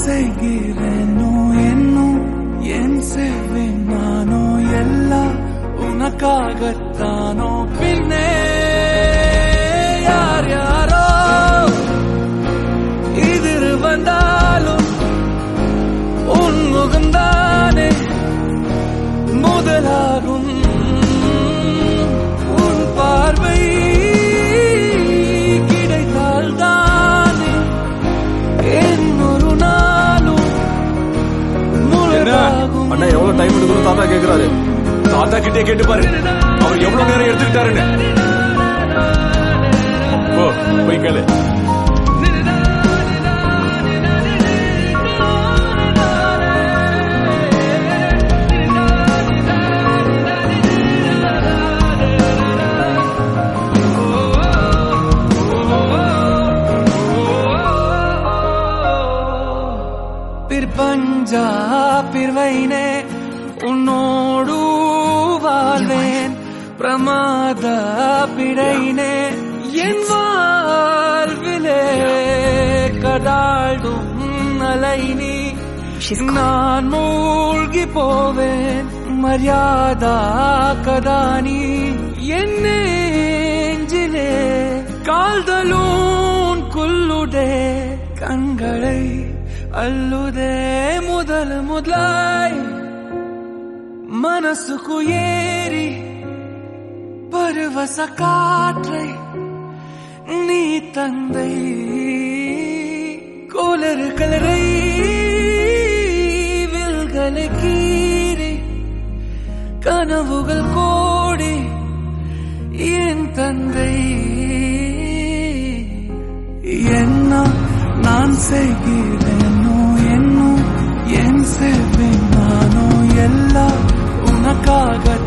செய்கிறேனோ என்னும் என் செய்வேன் நானோ எல்லாம் உனக்காகத்தானோ பின்னே யார் யாரோ எதிர் வந்தாலும் உன் முகம்தானே முதலாகும் உன் பார்வை கிடைத்தால் தானே என் ஒரு நாளும் முழுதாகும் அண்ணா எவ்வளவு டைம் எடுக்கணும் தாத்தா கேக்குறாரு தாத்தா கிட்டே கேட்டு பாரு அவர் எவ்வளவு நேரம் எடுத்துக்கிட்டாருன்னு போ போய் கேளு பிற்பஞ்சா பிறவைனே உன்னோடு வாழ்வேன் பிரமாத பிழைனே என் வாழ்விலே கடாடும் அலை நீ நான் மூழ்கி போவேன் மரியாதா கதானி என் நெஞ்சிலே கால்தலூன் குல்லுடே கண்களை அல்லுதே முதல் முதலாய் மனசுக்கு ஏறி பருவச காற்றை நீ தந்தை கோலரு கலரை வில்களை கீறி கனவுகள் கோடி என் தந்தை என்ன நான் செய்கிறேனோ என்னும் என் செய்வேன் நானோ எல்லாம் உனக்காக